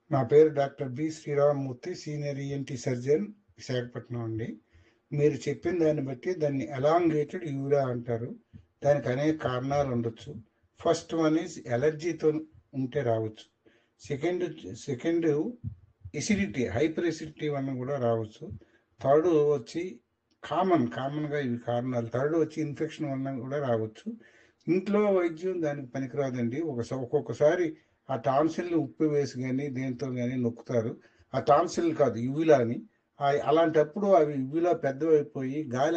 నా పేరు doctor B Sriramamurthy senior ENT surgeon Visakhapatnam అండి మీరు చెప్పిన దాన్ని బట్టి దాన్ని ఎలాంగేటెడ్ యూరియా అంటారు దానికి అనేక కారణాలు ఉండొచ్చు ఫస్ట్ వన్ ఈజ్ ఎలర్జీతో ఉంటే రావచ్చు second second acidity hyperacidity వల్ల కూడా రావచ్చు థర్డ్ వచ్చి కామన్ కామన్గా ఇవి కారణాలు థర్డ్ వచ్చి ఇన్ఫెక్షన్ వల్ల కూడా రావచ్చు ఇంట్లో వైద్యం దానికి పనికిరాదండి ఒకసారి ఒక్కొక్కసారి ఆ టాన్సిల్ని ఉప్పు వేసి కానీ దేంతో కానీ నొక్కుతారు ఆ టాన్సిల్ కాదు యువిలా అని ఆ- అలాంటప్పుడు అవి యువిలా పెద్దవైపోయి గాలి